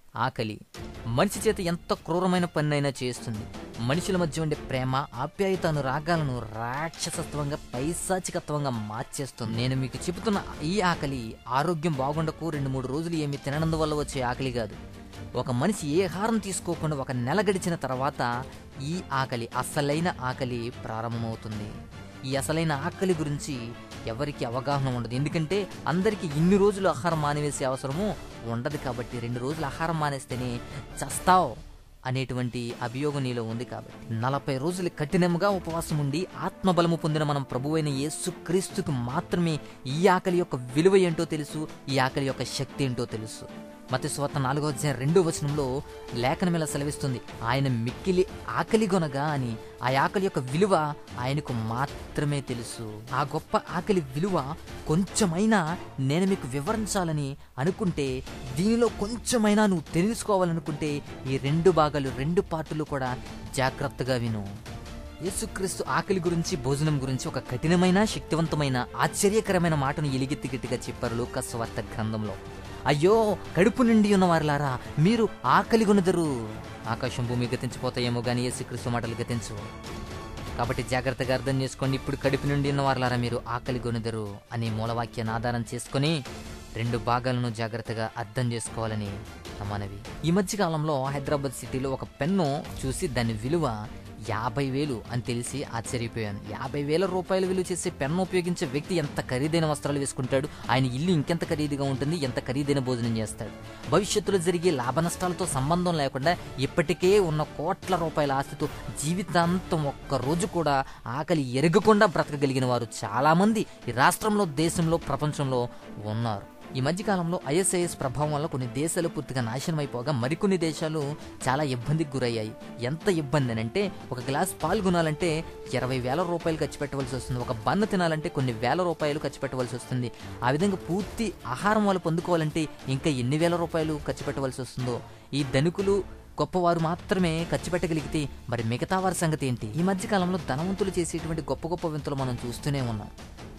ఆకలి మనిషి చేత ఎంత క్రూరమైన పన్నైనా చేస్తుంది మనుషుల మధ్య ఉండే ప్రేమ ఆప్యాయత అనురాగాలను రాక్షసత్వంగా పైశాచికత్వంగా మార్చేస్తుంది నేను మీకు చెబుతున్న ఈ ఆకలి ఆరోగ్యం బాగుండకు రెండు మూడు రోజులు ఏమి తిననందువల్ల వచ్చే ఆకలి కాదు ఒక మనిషి ఏ ఆహారం తీసుకోకుండా ఒక నెల గడిచిన తర్వాత ఈ ఆకలి అసలైన ఆకలి ప్రారంభమవుతుంది ఈ అసలైన ఆకలి గురించి ఎవరికి అవగాహన ఉండదు ఎందుకంటే అందరికీ ఇన్ని రోజులు ఆహారం మానేసే అవసరము ఉండదు కాబట్టి రెండు రోజులు ఆహారం మానేస్తేనే చస్తావు అనేటువంటి అభియోగం నీలో ఉంది కాబట్టి నలభై రోజులు కఠినంగా ఉపవాసం ఉండి ఆత్మబలము పొందిన మనం ప్రభువైన యేసు క్రీస్తుకు మాత్రమే ఈ ఆకలి యొక్క విలువ ఏంటో తెలుసు ఈ ఆకలి యొక్క శక్తి ఏంటో తెలుసు మత స్వాత నాలుగో అధ్యాయం రెండో వచనంలో లేఖనం ఇలా సెలవిస్తుంది ఆయన మిక్కిలి ఆకలి గొనగా అని ఆ ఆకలి యొక్క విలువ ఆయనకు మాత్రమే తెలుసు ఆ గొప్ప ఆకలి విలువ కొంచెమైనా నేను మీకు వివరించాలని అనుకుంటే దీనిలో కొంచెమైనా నువ్వు తెలుసుకోవాలనుకుంటే ఈ రెండు భాగాలు రెండు పార్టులు కూడా జాగ్రత్తగా విను యేసుక్రీస్తు ఆకలి గురించి భోజనం గురించి ఒక కఠినమైన శక్తివంతమైన ఆశ్చర్యకరమైన మాటను ఎలిగెత్తి గట్టిగా చెప్పారు లూకస్ వార్త గ్రంథంలో అయ్యో కడుపు నిండి ఉన్న వారిలారా మీరు ఆకలి కొనుదరు ఆకాశం భూమి గతించిపోతాయేమో కానీ యేసుక్రీస్తు మాటలు గతించు కాబట్టి జాగ్రత్తగా అర్థం చేసుకోండి ఇప్పుడు కడుపు నుండి ఉన్న వారిలారా మీరు ఆకలి కొనుదరు అనే మూలవాక్యాన్ని ఆధారం చేసుకొని రెండు భాగాలను జాగ్రత్తగా అర్థం చేసుకోవాలని నా మనవి ఈ మధ్య కాలంలో హైదరాబాద్ సిటీలో ఒక పెన్ను చూసి దాని విలువ యాభై వేలు అని తెలిసి ఆశ్చర్యపోయాను యాభై వేల రూపాయలు విలువ చేసే పెన్ను ఉపయోగించే వ్యక్తి ఎంత ఖరీదైన వస్త్రాలు వేసుకుంటాడు ఆయన ఇల్లు ఇంకెంత ఖరీదుగా ఉంటుంది ఎంత ఖరీదైన భోజనం చేస్తాడు భవిష్యత్తులో జరిగే లాభ నష్టాలతో సంబంధం లేకుండా ఇప్పటికే ఉన్న కోట్ల రూపాయల ఆస్తితో జీవితాంతం ఒక్క రోజు కూడా ఆకలి ఎరగకుండా బ్రతకగలిగిన వారు చాలామంది ఈ రాష్ట్రంలో దేశంలో ప్రపంచంలో ఉన్నారు ఈ మధ్య కాలంలో ఐఎస్ఐఎస్ ప్రభావం వల్ల కొన్ని దేశాలు పూర్తిగా నాశనం అయిపోగా మరికొన్ని దేశాలు చాలా ఇబ్బందికి గురయ్యాయి ఎంత ఇబ్బంది అని అంటే ఒక గ్లాస్ పాలు కొనాలంటే ఇరవై వేల రూపాయలు ఖర్చు పెట్టవలసి వస్తుంది ఒక బన్ను తినాలంటే కొన్ని వేల రూపాయలు ఖర్చు పెట్టవలసి వస్తుంది ఆ విధంగా పూర్తి ఆహారం వాళ్ళు పొందుకోవాలంటే ఇంకా ఎన్ని వేల రూపాయలు ఖర్చు పెట్టవలసి వస్తుందో ఈ ధనికులు గొప్పవారు మాత్రమే ఖర్చు పెట్టగలిగితే మరి మిగతా వారి సంగతి ఏంటి ఈ మధ్య కాలంలో ధనవంతులు చేసేటువంటి గొప్ప గొప్ప వింతలు మనం చూస్తూనే ఉన్నాం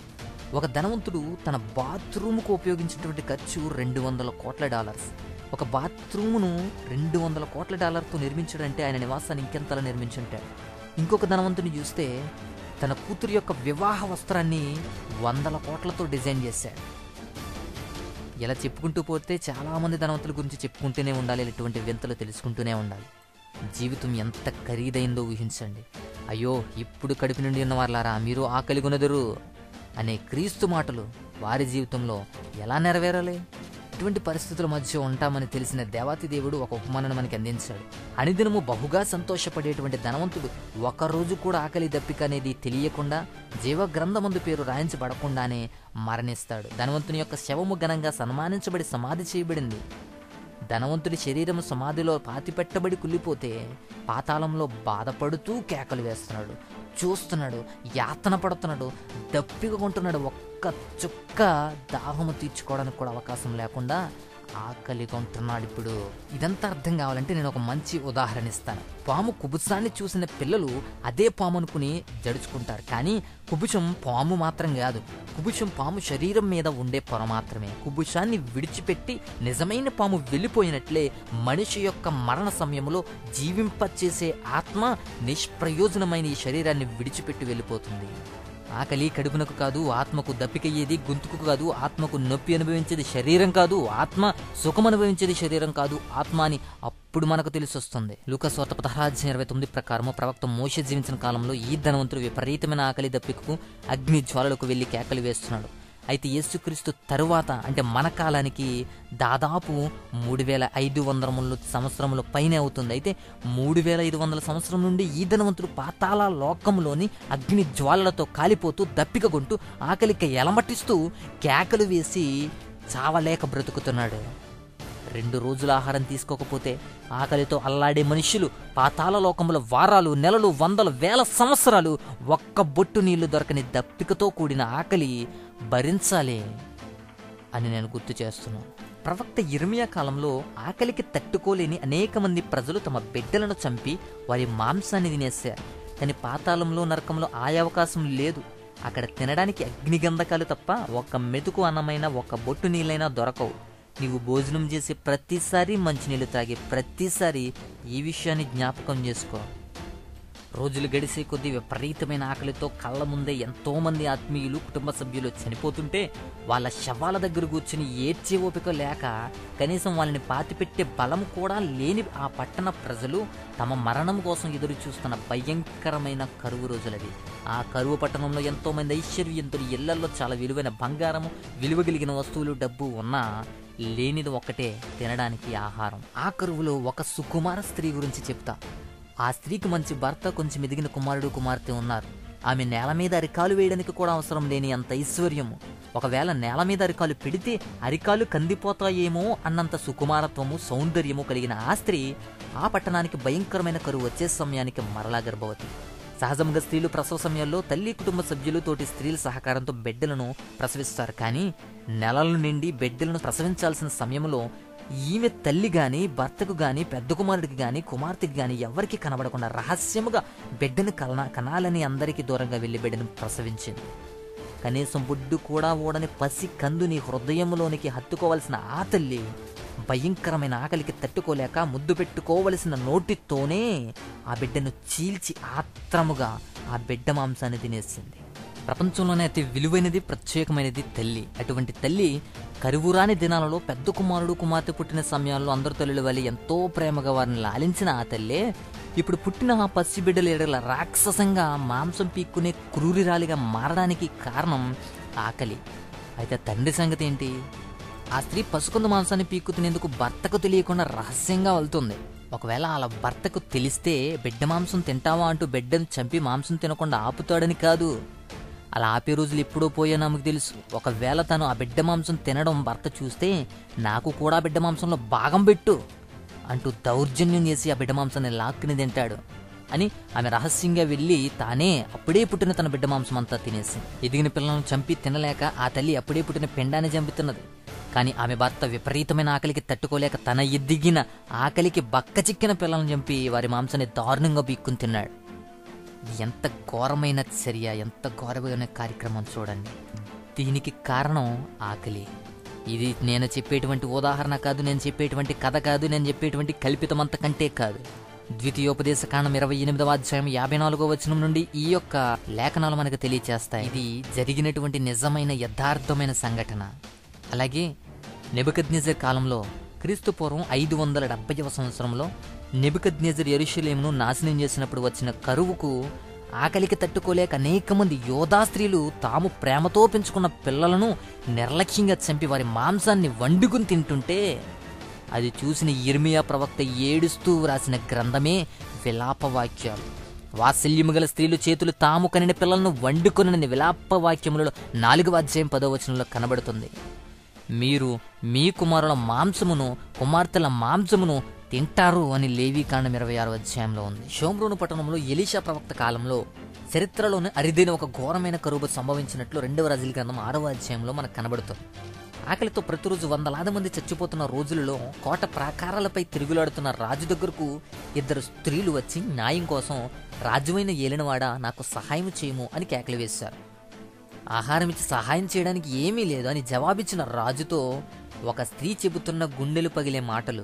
ఒక ధనవంతుడు తన బాత్రూమ్కు ఉపయోగించినటువంటి ఖర్చు రెండు వందల కోట్ల డాలర్స్ ఒక బాత్రూమును రెండు వందల కోట్ల డాలర్తో నిర్మించాడంటే ఆయన నివాసాన్ని ఇంకెంతలా నిర్మించుంటాడు ఇంకొక ధనవంతుని చూస్తే తన కూతురు యొక్క వివాహ వస్త్రాన్ని వందల కోట్లతో డిజైన్ చేశాడు ఇలా చెప్పుకుంటూ పోతే చాలామంది ధనవంతుల గురించి చెప్పుకుంటూనే ఉండాలి ఇటువంటి వింతలు తెలుసుకుంటూనే ఉండాలి జీవితం ఎంత ఖరీదైందో ఊహించండి అయ్యో ఇప్పుడు కడుపు నుండి ఉన్న వాళ్ళారా మీరు ఆకలి కొనదురు అనే క్రీస్తు మాటలు వారి జీవితంలో ఎలా నెరవేరాలి ఇటువంటి పరిస్థితుల మధ్య ఉంటామని తెలిసిన దేవాతి దేవుడు ఒక ఉపమానాన్ని మనకి అందించాడు అనిదినము బహుగా సంతోషపడేటువంటి ధనవంతుడు ఒకరోజు కూడా ఆకలి దప్పిక అనేది తెలియకుండా జీవ గ్రంథమందు పేరు రాయించబడకుండానే మరణిస్తాడు ధనవంతుని యొక్క శవము ఘనంగా సన్మానించబడి సమాధి చేయబడింది ధనవంతుడి శరీరం సమాధిలో పాతిపెట్టబడి కుళ్ళిపోతే పాతాళంలో బాధపడుతూ కేకలు వేస్తున్నాడు చూస్తున్నాడు యాతన పడుతున్నాడు దప్పిక కొంటున్నాడు ఒక్క చుక్క దాహము తీర్చుకోవడానికి కూడా అవకాశం లేకుండా ఆకలి కొంటున్నాడు ఇప్పుడు ఇదంతా అర్థం కావాలంటే నేను ఒక మంచి ఉదాహరణ ఇస్తాను పాము కుబుసాన్ని చూసిన పిల్లలు అదే పాము అనుకుని జడుచుకుంటారు కానీ కుబుషం పాము మాత్రం కాదు కుబుషం పాము శరీరం మీద ఉండే పొర మాత్రమే కుబుషాన్ని విడిచిపెట్టి నిజమైన పాము వెళ్ళిపోయినట్లే మనిషి యొక్క మరణ సమయంలో జీవింపచేసే ఆత్మ నిష్ప్రయోజనమైన ఈ శరీరాన్ని విడిచిపెట్టి వెళ్ళిపోతుంది ఆకలి కడుపునకు కాదు ఆత్మకు దప్పికయ్యేది గొంతుకు కాదు ఆత్మకు నొప్పి అనుభవించేది శరీరం కాదు ఆత్మ సుఖం అనుభవించేది శరీరం కాదు ఆత్మ అని అప్పుడు మనకు తెలిసి వస్తుంది లూకస్ వార్త పదహారాధ్యాయం ఇరవై తొమ్మిది ప్రకారం ప్రవక్త మోష జీవించిన కాలంలో ఈ ధనవంతుడు విపరీతమైన ఆకలి దప్పికకు అగ్ని జ్వాలలకు వెళ్లి కేకలు వేస్తున్నాడు అయితే యేసుక్రీస్తు తరువాత అంటే మన కాలానికి దాదాపు మూడు వేల ఐదు వందల సంవత్సరముల పైనే అవుతుంది అయితే మూడు వేల ఐదు వందల సంవత్సరం నుండి ఈ ధనవంతుడు పాతాళ లోకంలోని అగ్ని జ్వాలలతో కాలిపోతూ దప్పికగొంటూ ఆకలికి ఎలమటిస్తూ కేకలు వేసి చావలేక బ్రతుకుతున్నాడు రెండు రోజుల ఆహారం తీసుకోకపోతే ఆకలితో అల్లాడే మనుషులు పాతాళ లోకముల వారాలు నెలలు వందలు వేల సంవత్సరాలు ఒక్క బొట్టు నీళ్లు దొరకని దప్పికతో కూడిన ఆకలి భరించాలి అని నేను గుర్తు చేస్తున్నాను ప్రవక్త ఇర్మియా కాలంలో ఆకలికి తట్టుకోలేని అనేక మంది ప్రజలు తమ బిడ్డలను చంపి వారి మాంసాన్ని తినేశారు కానీ పాతాళంలో నరకంలో ఆ అవకాశం లేదు అక్కడ తినడానికి అగ్నిగంధకాలు తప్ప ఒక్క మెతుకు అన్నమైన ఒక్క బొట్టు నీళ్ళైనా దొరకవు నీవు భోజనం చేసే ప్రతిసారి మంచినీళ్ళు తాగే ప్రతిసారి ఈ విషయాన్ని జ్ఞాపకం చేసుకో రోజులు గడిసే కొద్దీ విపరీతమైన ఆకలితో కళ్ళ ముందే ఎంతో మంది ఆత్మీయులు కుటుంబ సభ్యులు చనిపోతుంటే వాళ్ళ శవాల దగ్గర కూర్చుని ఏడ్చే ఓపిక లేక కనీసం వాళ్ళని పాతిపెట్టే బలం కూడా లేని ఆ పట్టణ ప్రజలు తమ మరణం కోసం ఎదురు చూస్తున్న భయంకరమైన కరువు రోజులవి ఆ కరువు పట్టణంలో ఎంతో మంది ఐశ్వర్యంతులు ఇళ్లలో చాలా విలువైన బంగారము విలువ కలిగిన వస్తువులు డబ్బు ఉన్నా లేనిది ఒక్కటే తినడానికి ఆహారం ఆ కరువులో ఒక సుకుమార స్త్రీ గురించి చెప్తా ఆ స్త్రీకి మంచి భర్త కొంచెం ఎదిగిన కుమారుడు కుమార్తె ఉన్నారు ఆమె నేల మీద అరికాలు వేయడానికి కూడా అవసరం లేని అంత ఐశ్వర్యము ఒకవేళ నేల మీద అరికాలు పెడితే అరికాలు కందిపోతాయేమో అన్నంత సుకుమారత్వము సౌందర్యము కలిగిన ఆ స్త్రీ ఆ పట్టణానికి భయంకరమైన కరువు వచ్చే సమయానికి మరలా గర్భవతి సహజంగా స్త్రీలు ప్రసవ సమయంలో తల్లి కుటుంబ సభ్యులు తోటి స్త్రీల సహకారంతో బిడ్డలను ప్రసవిస్తారు కానీ నెలల నిండి బిడ్డలను ప్రసవించాల్సిన సమయంలో ఈమె తల్లి గాని భర్తకు గాని పెద్ద కుమారుడికి గాని కుమార్తెకి గాని ఎవరికి కనబడకుండా రహస్యముగా బిడ్డను కన కనాలని అందరికీ దూరంగా వెళ్లి బిడ్డను ప్రసవించింది కనీసం బుడ్డు కూడా ఓడని పసి కందుని హృదయంలోనికి హత్తుకోవలసిన ఆ తల్లి భయంకరమైన ఆకలికి తట్టుకోలేక ముద్దు పెట్టుకోవలసిన నోటితోనే ఆ బిడ్డను చీల్చి ఆత్రముగా ఆ బిడ్డ మాంసాన్ని తినేసింది ప్రపంచంలోనే అతి విలువైనది ప్రత్యేకమైనది తల్లి అటువంటి తల్లి కరువురాని దినాలలో పెద్ద కుమారుడు కుమార్తె పుట్టిన సమయాల్లో అందరు తల్లుల వల్ల ఎంతో ప్రేమగా వారిని లాలించిన ఆ తల్లే ఇప్పుడు పుట్టిన ఆ పసిబిడ్డల ఎడల రాక్షసంగా మాంసం పీక్కునే క్రూరిరాలిగా మారడానికి కారణం ఆకలి అయితే తండ్రి సంగతి ఏంటి ఆ స్త్రీ పసుకుంద మాంసాన్ని పీక్కు తినేందుకు భర్తకు తెలియకుండా రహస్యంగా వెళ్తుంది ఒకవేళ అలా భర్తకు తెలిస్తే బిడ్డ మాంసం తింటావా అంటూ బిడ్డను చంపి మాంసం తినకుండా ఆపుతాడని కాదు అలా ఆపే రోజులు ఎప్పుడో పోయా నాకు తెలుసు ఒకవేళ తను ఆ బిడ్డ మాంసం తినడం భర్త చూస్తే నాకు కూడా బిడ్డ మాంసంలో భాగం పెట్టు అంటూ దౌర్జన్యం చేసి ఆ బిడ్డ మాంసాన్ని లాక్కుని తింటాడు అని ఆమె రహస్యంగా వెళ్ళి తానే అప్పుడే పుట్టిన తన బిడ్డ మాంసం అంతా తినేసి ఎదిగిన పిల్లలను చంపి తినలేక ఆ తల్లి అప్పుడే పుట్టిన పెండాన్ని చంపుతున్నది కానీ ఆమె భర్త విపరీతమైన ఆకలికి తట్టుకోలేక తన ఎదిగిన ఆకలికి బక్క చిక్కిన పిల్లలను చంపి వారి మాంసాన్ని దారుణంగా బీక్కుని తిన్నాడు ఇది ఎంత ఘోరమైన చర్య ఎంత ఘోరమైన కార్యక్రమం చూడండి దీనికి కారణం ఆకలి ఇది నేను చెప్పేటువంటి ఉదాహరణ కాదు నేను చెప్పేటువంటి కథ కాదు నేను చెప్పేటువంటి కల్పితం అంతకంటే కాదు ద్వితీయోపదేశ కాండం ఇరవై ఎనిమిదవ అధ్యాయం యాభై నాలుగో వచనం నుండి ఈ యొక్క లేఖనాలు మనకు తెలియచేస్తాయి ఇది జరిగినటువంటి నిజమైన యథార్థమైన సంఘటన అలాగే నెబుకద్నెజర్ కాలంలో క్రీస్తు పూర్వం ఐదు వందల డెబ్బైవ సంవత్సరంలో నెబుకద్నెజర్ ఎరుషలేమును నాశనం చేసినప్పుడు వచ్చిన కరువుకు ఆకలికి తట్టుకోలేక అనేక మంది యోధా స్త్రీలు తాము ప్రేమతో పెంచుకున్న పిల్లలను నిర్లక్ష్యంగా చంపి వారి మాంసాన్ని వండుకుని తింటుంటే అది చూసిన ఇర్మియా ప్రవక్త ఏడుస్తూ వ్రాసిన గ్రంథమే విలాప వాక్యాలు వాత్సల్యము గల స్త్రీలు చేతులు తాము కనిన పిల్లలను వండుకొనని విలాప వాక్యములలో నాలుగవ అధ్యాయం పదో వచనంలో కనబడుతుంది మీరు మీ కుమారుల మాంసమును కుమార్తెల మాంసమును తింటారు అని లేవి కాండం ఇరవై ఆరు అధ్యాయంలో ఉంది షోమ్రోను పట్టణంలో ఎలీషా ప్రవక్త కాలంలో చరిత్రలోని అరిదైన ఒక ఘోరమైన కరువు సంభవించినట్లు రెండవ రజుల గ్రంథం ఆరవ అధ్యాయంలో మనకు కనబడుతుంది ఆకలితో ప్రతిరోజు వందలాది మంది చచ్చిపోతున్న రోజులలో కోట ప్రాకారాలపై తిరుగులాడుతున్న రాజు దగ్గరకు ఇద్దరు స్త్రీలు వచ్చి న్యాయం కోసం రాజువైన ఏలినవాడ నాకు సహాయం చేయము అని కేకలు వేశారు ఆహారం ఇచ్చి సహాయం చేయడానికి ఏమీ లేదు అని జవాబిచ్చిన రాజుతో ఒక స్త్రీ చెబుతున్న గుండెలు పగిలే మాటలు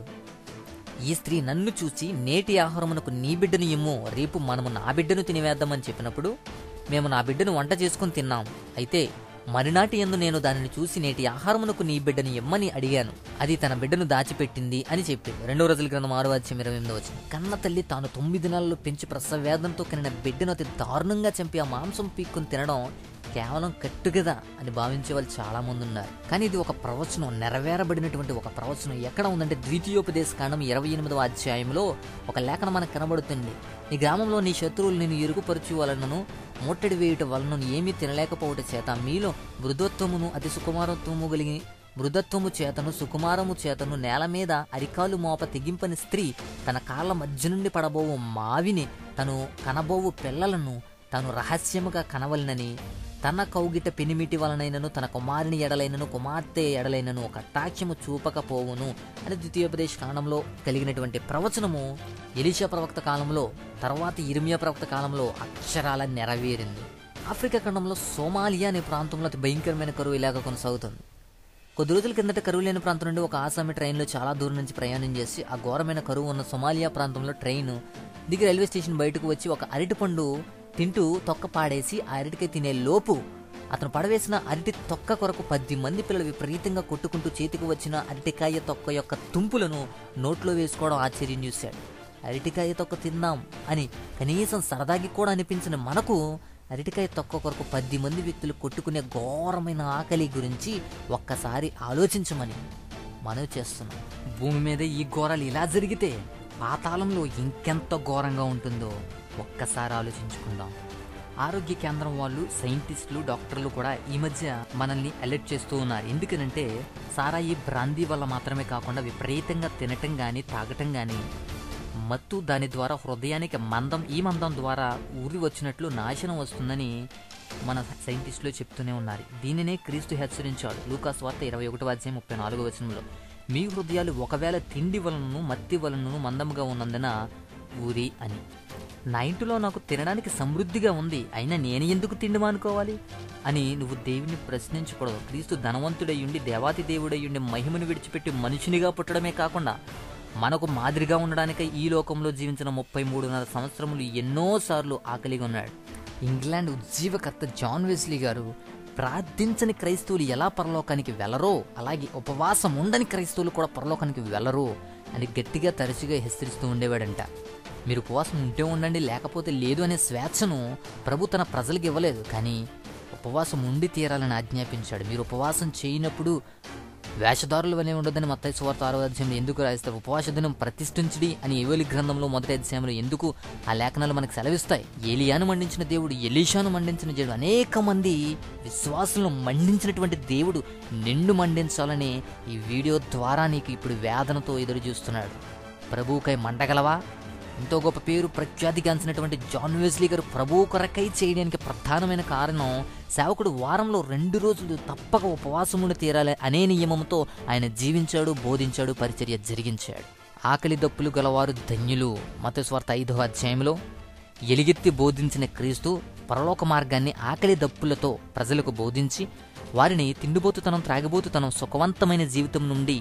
ఈ స్త్రీ నన్ను చూసి నేటి ఆహారమునకు నీ బిడ్డను ఇమ్ము రేపు మనము నా బిడ్డను తినివేద్దామని చెప్పినప్పుడు మేము నా బిడ్డను వంట చేసుకుని తిన్నాం అయితే మరునాటి ఎందు నేను దానిని చూసి నేటి ఆహారమునకు నీ బిడ్డను ఇమ్మని అడిగాను అది తన బిడ్డను దాచిపెట్టింది అని చెప్పింది రెండో రోజుల గ్రంథం ఆరు అధ్యాయం ఇరవై ఎనిమిది వచ్చింది కన్న తల్లి తాను తొమ్మిది నెలలు పెంచి ప్రసవ వేదంతో కనిన బిడ్డను అతి దారుణంగా చంపి ఆ మాంసం పీక్కుని తినడం కేవలం కట్టుగదా అని భావించే వాళ్ళు చాలా మంది ఉన్నారు కానీ ఇది ఒక ప్రవచనం నెరవేరబడినటువంటి ఒక ప్రవచనం ఎక్కడ ఉందంటే ద్వితీయోపదేశ కాండం ఇరవై ఎనిమిదవ అధ్యాయంలో ఒక లేఖనం మనకు కనబడుతుంది ఈ గ్రామంలో నీ శత్రువులు నేను ఇరుగుపరచు వలనను ముట్టడి వేయుట వలన ఏమీ తినలేకపోవట చేత మీలో మృదత్వమును అతి సుకుమారత్వము కలిగి మృదత్వము చేతను సుకుమారము చేతను నేల మీద అరికాలు మోప తెగింపని స్త్రీ తన కాళ్ళ మధ్య నుండి పడబోవు మావిని తను కనబోవు పిల్లలను తను రహస్యముగా కనవలనని తన కౌగిట పెనిమిటి వలనైనను తన కుమారుని ఎడలైనను కుమార్తె ఎడలైనను ఒక టాక్ష్యము చూపకపోవును అని ద్వితీయోపదేశ కాలంలో కలిగినటువంటి ప్రవచనము ఎలీషా ప్రవక్త కాలంలో తర్వాత ఇర్మియా ప్రవక్త కాలంలో అక్షరాల నెరవేరింది ఆఫ్రికా ఖండంలో సోమాలియా అనే ప్రాంతంలో అతి భయంకరమైన కరువు ఇలాగ కొనసాగుతుంది కొద్ది రోజుల కిందట కరువు లేని ప్రాంతం నుండి ఒక ఆసామి ట్రైన్లో చాలా దూరం నుంచి ప్రయాణం చేసి ఆ ఘోరమైన కరువు ఉన్న సొమాలియా ప్రాంతంలో ట్రైన్ దిగి రైల్వే స్టేషన్ బయటకు వచ్చి ఒక అరటిపండు తింటూ తొక్క పాడేసి ఆ అరటికాయ తినే లోపు అతను పడవేసిన అరటి తొక్క కొరకు పది మంది పిల్లలు విపరీతంగా కొట్టుకుంటూ చేతికి వచ్చిన అరటికాయ తొక్క యొక్క తుంపులను నోట్లో వేసుకోవడం ఆశ్చర్యం చూశాడు అరటికాయ తొక్క తిందాం అని కనీసం సరదాకి కూడా అనిపించిన మనకు అరటికాయ తొక్క కొరకు పది మంది వ్యక్తులు కొట్టుకునే ఘోరమైన ఆకలి గురించి ఒక్కసారి ఆలోచించమని మనవి చేస్తున్నాం భూమి మీద ఈ ఘోరాలు ఇలా జరిగితే పాతాళంలో ఇంకెంత ఘోరంగా ఉంటుందో ఒక్కసారి ఆలోచించుకుందాం ఆరోగ్య కేంద్రం వాళ్ళు సైంటిస్టులు డాక్టర్లు కూడా ఈ మధ్య మనల్ని అలర్ట్ చేస్తూ ఉన్నారు ఎందుకనంటే సారాయి బ్రాందీ వల్ల మాత్రమే కాకుండా విపరీతంగా తినటం కానీ తాగటం కానీ మత్తు దాని ద్వారా హృదయానికి మందం ఈ మందం ద్వారా ఊరి వచ్చినట్లు నాశనం వస్తుందని మన సైంటిస్టులు చెప్తూనే ఉన్నారు దీనినే క్రీస్తు హెచ్చరించాడు లూకాస్ వార్త ఇరవై ఒకటో అధ్యాయం ముప్పై నాలుగో వచనంలో మీ హృదయాలు ఒకవేళ తిండి వలనను మత్తి వలనను మందంగా ఉన్నందున ఊరి అని నా ఇంటిలో నాకు తినడానికి సమృద్ధిగా ఉంది అయినా నేను ఎందుకు తిండి మానుకోవాలి అని నువ్వు దేవుని ప్రశ్నించకూడదు క్రీస్తు ధనవంతుడయ్యుండి దేవాతి దేవుడయ్యుండి మహిమను విడిచిపెట్టి మనుషునిగా పుట్టడమే కాకుండా మనకు మాదిరిగా ఉండడానికి ఈ లోకంలో జీవించిన ముప్పై మూడున్నర సంవత్సరములు ఎన్నోసార్లు ఆకలిగా ఉన్నాడు ఇంగ్లాండ్ ఉజ్జీవకర్త జాన్ వెస్లీ గారు ప్రార్థించని క్రైస్తవులు ఎలా పరలోకానికి వెళ్ళరో అలాగే ఉపవాసం ఉండని క్రైస్తవులు కూడా పరలోకానికి వెళ్ళరు అని గట్టిగా తరచుగా హెచ్చరిస్తూ ఉండేవాడంట మీరు ఉపవాసం ఉంటే ఉండండి లేకపోతే లేదు అనే స్వేచ్ఛను ప్రభు తన ప్రజలకు ఇవ్వలేదు కానీ ఉపవాసం ఉండి తీరాలని ఆజ్ఞాపించాడు మీరు ఉపవాసం చేయనప్పుడు వేషధారులు వలె ఉండదని మత్తయి సువార్త ఆరో అధ్యాయంలో ఎందుకు రాయిస్తారు ఉపవాస దినం ప్రతిష్ఠించడి అని ఏవోలి గ్రంథంలో మొదటి అధ్యాయంలో ఎందుకు ఆ లేఖనాలు మనకు సెలవిస్తాయి ఏలియాను మండించిన దేవుడు ఎలీషాను మండించిన దేవుడు అనేక మంది విశ్వాసులను మండించినటువంటి దేవుడు నిండు మండించాలని ఈ వీడియో ద్వారా నీకు ఇప్పుడు వేదనతో ఎదురు చూస్తున్నాడు ప్రభువుకై మండగలవా ఎంతో గొప్ప పేరు ప్రఖ్యాతిగాంచినటువంటి జాన్ వెస్లీ గారు ప్రభు కొరకై చేయడానికి ప్రధానమైన కారణం సేవకుడు వారంలో రెండు రోజులు తప్పక ఉపవాసం ఉండి తీరాలి అనే నియమంతో ఆయన జీవించాడు బోధించాడు పరిచర్య జరిగించాడు ఆకలి దప్పులు గలవారు ధన్యులు మత స్వార్థ ఐదవ అధ్యాయంలో ఎలిగెత్తి బోధించిన క్రీస్తు పరలోక మార్గాన్ని ఆకలి దప్పులతో ప్రజలకు బోధించి వారిని తిండిబోతుతనం త్రాగబోతుతనం సుఖవంతమైన జీవితం నుండి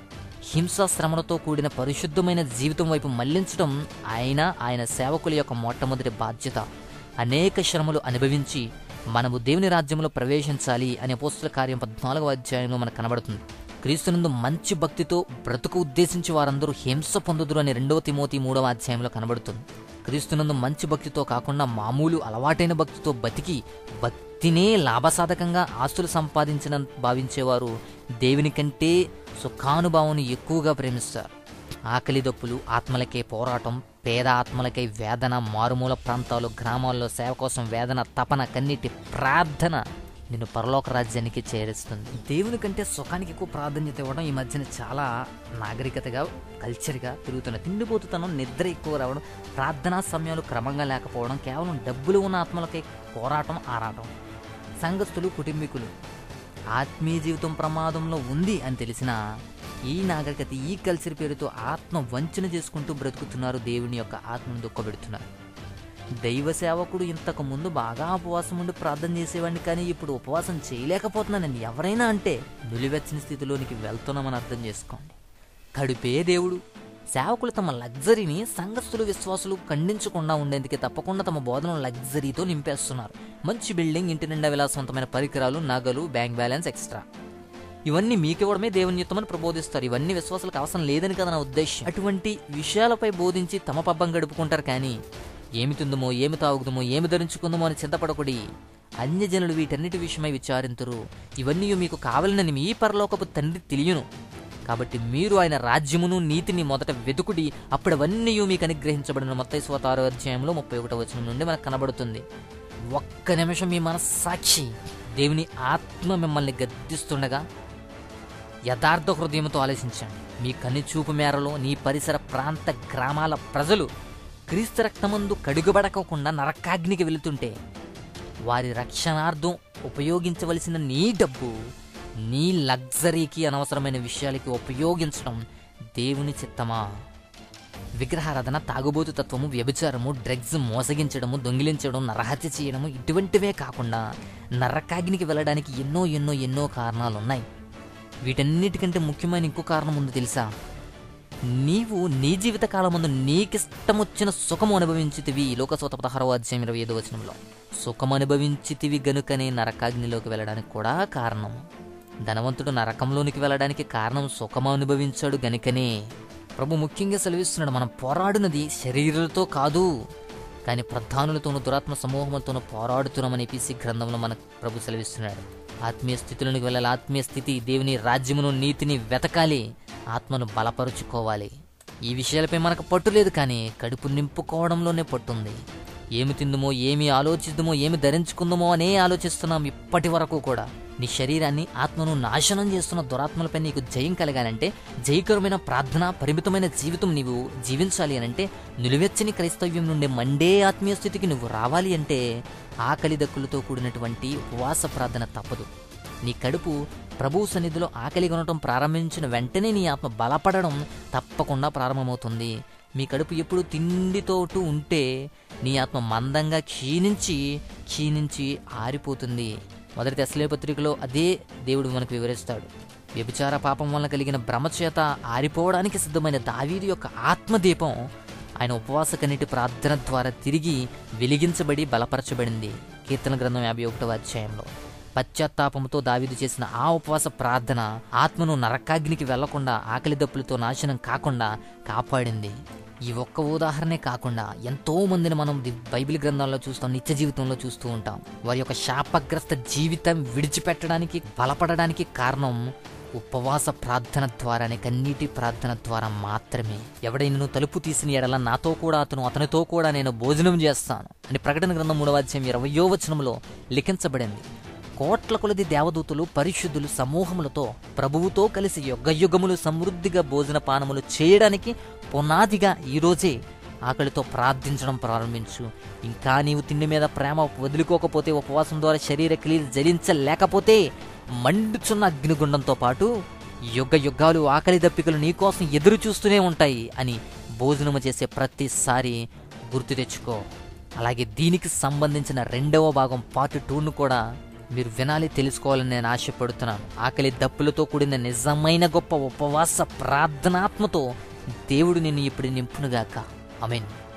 హింసా శ్రమలతో కూడిన పరిశుద్ధమైన జీవితం వైపు మళ్లించడం ఆయన ఆయన సేవకుల యొక్క మొట్టమొదటి బాధ్యత అనేక శ్రమలు అనుభవించి మనము దేవుని రాజ్యంలో ప్రవేశించాలి అనే పోస్టుల కార్యం పద్నాలుగవ అధ్యాయంలో మనకు కనబడుతుంది క్రీస్తునందు మంచి భక్తితో బ్రతుకు ఉద్దేశించి వారందరూ హింస పొందుదురు అని రెండవ తిమోతి మూడవ అధ్యాయంలో కనబడుతుంది క్రీస్తునందు మంచి భక్తితో కాకుండా మామూలు అలవాటైన భక్తితో బతికి భక్తినే లాభసాధకంగా ఆస్తులు సంపాదించిన భావించేవారు దేవుని కంటే సుఖానుభావం ఎక్కువగా ప్రేమిస్తారు ఆకలి దప్పులు ఆత్మలకే పోరాటం పేద ఆత్మలకై వేదన మారుమూల ప్రాంతాలు గ్రామాల్లో సేవ కోసం వేదన తపన కన్నీటి ప్రార్థన నిన్ను పరలోక రాజ్యానికి చేరుస్తుంది దేవుని కంటే సుఖానికి ఎక్కువ ప్రాధాన్యత ఇవ్వడం ఈ మధ్యన చాలా నాగరికతగా కల్చర్గా తిరుగుతున్న తిండిపోతుతనం నిద్ర ఎక్కువ రావడం ప్రార్థనా సమయాలు క్రమంగా లేకపోవడం కేవలం డబ్బులు ఉన్న ఆత్మలకై పోరాటం ఆరాటం సంఘస్థులు కుటుంబీకులు ఆత్మీయ జీవితం ప్రమాదంలో ఉంది అని తెలిసిన ఈ నాగరికత ఈ కల్చర్ పేరుతో ఆత్మ వంచన చేసుకుంటూ బ్రతుకుతున్నారు దేవుని యొక్క ఆత్మను దుఃఖపెడుతున్నారు దైవ సేవకుడు ఇంతకు ముందు బాగా ఉపవాసం ఉండి ప్రార్థన చేసేవాడిని కానీ ఇప్పుడు ఉపవాసం చేయలేకపోతున్నానని ఎవరైనా అంటే నులివెచ్చని స్థితిలోనికి వెళ్తున్నామని అర్థం చేసుకోండి కడుపే దేవుడు సేవకులు తమ లగ్జరీని సంఘస్థులు విశ్వాసులు ఖండించకుండా ఉండేందుకే తప్పకుండా తమ బోధనలు లగ్జరీతో నింపేస్తున్నారు మంచి బిల్డింగ్ ఇంటి నిండా విలాసవంతమైన పరికరాలు నగలు బ్యాంక్ బ్యాలెన్స్ ఎక్స్ట్రా ఇవన్నీ మీకివ్వడమే దేవుని యుద్ధమని ప్రబోధిస్తారు ఇవన్నీ విశ్వాసాలకు అవసరం లేదని కదా నా ఉద్దేశం అటువంటి విషయాలపై బోధించి తమ పబ్బం గడుపుకుంటారు కానీ ఏమి తిందుమో ఏమి తాగుదుమో ఏమి ధరించుకుందామో అని చింతపడకుడి అన్యజనులు వీటన్నిటి విషయమై విచారింతురు ఇవన్నీ మీకు కావాలని మీ పరలోకపు తండ్రి తెలియను కాబట్టి మీరు ఆయన రాజ్యమును నీతిని మొదట వెతుకుడి అప్పుడు అవన్నీ మీకు అనుగ్రహించబడిన మొత్తం స్వతారో అధ్యాయంలో ముప్పై ఒకటో వచనం నుండి మనకు కనబడుతుంది ఒక్క నిమిషం మీ మనస్సాక్షి దేవుని ఆత్మ మిమ్మల్ని గద్దిస్తుండగా యథార్థ హృదయంతో ఆలోచించండి మీ కనుచూపు మేరలో నీ పరిసర ప్రాంత గ్రామాల ప్రజలు క్రీస్తు రక్తమందు కడుగుబడకోకుండా నరకాగ్నికి వెళుతుంటే వారి రక్షణార్థం ఉపయోగించవలసిన నీ డబ్బు నీ లగ్జరీకి అనవసరమైన విషయాలకి ఉపయోగించడం దేవుని చిత్తమా విగ్రహారాధన తాగుబోతు తత్వము వ్యభిచారము డ్రగ్స్ మోసగించడము దొంగిలించడం నరహత్య చేయడము ఇటువంటివే కాకుండా నరకాగ్నికి వెళ్ళడానికి ఎన్నో ఎన్నో ఎన్నో కారణాలు ఉన్నాయి వీటన్నిటికంటే ముఖ్యమైన ఇంకో కారణం ఉంది తెలుసా నీవు నీ జీవిత కాలమందు నీకిష్టమొచ్చిన సుఖము అనుభవించితివి లోకసోత పదహారవ అధ్యాయం ఇరవై ఐదో వచనంలో సుఖం అనుభవించితివి గనుకనే నరకాగ్నిలోకి వెళ్ళడానికి కూడా కారణం ధనవంతుడు నరకంలోనికి వెళ్ళడానికి కారణం సుఖం అనుభవించాడు గనుకనే ప్రభు ముఖ్యంగా సెలవిస్తున్నాడు మనం పోరాడునది శరీరాలతో కాదు కానీ ప్రధానులతోనూ దురాత్మ సమూహములతోనూ పోరాడుతున్నామని పిసి గ్రంథంలో మనకు ప్రభు సెలవిస్తున్నాడు ఆత్మీయ స్థితిలోనికి వెళ్ళాలి ఆత్మీయ స్థితి దేవుని రాజ్యమును నీతిని వెతకాలి ఆత్మను బలపరుచుకోవాలి ఈ విషయాలపై మనకు పట్టు లేదు కానీ కడుపు నింపుకోవడంలోనే పట్టుంది ఏమి తిందుమో ఏమి ఆలోచిద్దుమో ఏమి ధరించుకుందామో అనే ఆలోచిస్తున్నాం ఇప్పటి వరకు కూడా నీ శరీరాన్ని ఆత్మను నాశనం చేస్తున్న దురాత్మలపై నీకు జయం కలగాలంటే జయకరమైన ప్రార్థన పరిమితమైన జీవితం నీవు జీవించాలి అనంటే నిలువెచ్చని క్రైస్తవ్యం నుండి మండే ఆత్మీయ స్థితికి నువ్వు రావాలి అంటే ఆకలి దక్కులతో కూడినటువంటి ఉపవాస ప్రార్థన తప్పదు నీ కడుపు ప్రభు సన్నిధిలో ఆకలి కొనటం ప్రారంభించిన వెంటనే నీ ఆత్మ బలపడడం తప్పకుండా ప్రారంభమవుతుంది మీ కడుపు ఎప్పుడు తిండితోటు ఉంటే నీ ఆత్మ మందంగా క్షీణించి క్షీణించి ఆరిపోతుంది మొదటి తెసలే పత్రికలో అదే దేవుడు మనకు వివరిస్తాడు వ్యభిచార పాపం వలన కలిగిన భ్రమచేత ఆరిపోవడానికి సిద్ధమైన దావీదు యొక్క ఆత్మదీపం ఆయన ఉపవాస కన్నిటి ప్రార్థన ద్వారా తిరిగి వెలిగించబడి బలపరచబడింది కీర్తన గ్రంథం యాభై ఒకటవ అధ్యాయంలో పశ్చాత్తాపంతో దావీదు చేసిన ఆ ఉపవాస ప్రార్థన ఆత్మను నరకాగ్నికి వెళ్లకుండా ఆకలి దప్పులతో నాశనం కాకుండా కాపాడింది ఈ ఒక్క ఉదాహరణే కాకుండా ఎంతో మందిని మనం ది- బైబిల్ గ్రంథాల్లో చూస్తాం నిత్య జీవితంలో చూస్తూ ఉంటాం వారి యొక్క శాపగ్రస్త జీవితం విడిచిపెట్టడానికి బలపడడానికి కారణం ఉపవాస ప్రార్థన ద్వారానే కన్నీటి ప్రార్థన ద్వారా మాత్రమే ఎవడైనా తలుపు తీసిన ఎడల నాతో కూడా అతను అతనితో కూడా నేను భోజనం చేస్తాను అని ప్రకటన గ్రంథం మూడవ అధ్యాయం ఇరవయో వచనంలో లిఖించబడింది కోట్ల కొలది దేవదూతలు పరిశుద్ధులు సమూహములతో ప్రభువుతో కలిసి యుగయుగములు సమృద్ధిగా భోజన పానములు చేయడానికి పునాదిగా ఈరోజే ఆకలితో ప్రార్థించడం ప్రారంభించు ఇంకా నీవు తిండి మీద ప్రేమ వదులుకోకపోతే ఉపవాసం ద్వారా శరీర క్రియలు జరించలేకపోతే మండుచున్న అగ్నిగుండంతో పాటు యుగ యుగాలు ఆకలి దప్పికలు నీకోసం ఎదురు చూస్తూనే ఉంటాయి అని భోజనము చేసే ప్రతిసారి గుర్తు తెచ్చుకో అలాగే దీనికి సంబంధించిన రెండవ భాగం పార్ట్ టూను కూడా మీరు వినాలి తెలుసుకోవాలని నేను ఆశపడుతున్నాను ఆకలి దప్పులతో కూడిన నిజమైన గొప్ప ఉపవాస ప్రార్థనాత్మతో దేవుడు నిన్ను ఇప్పుడు నింపునుగాక అమెన్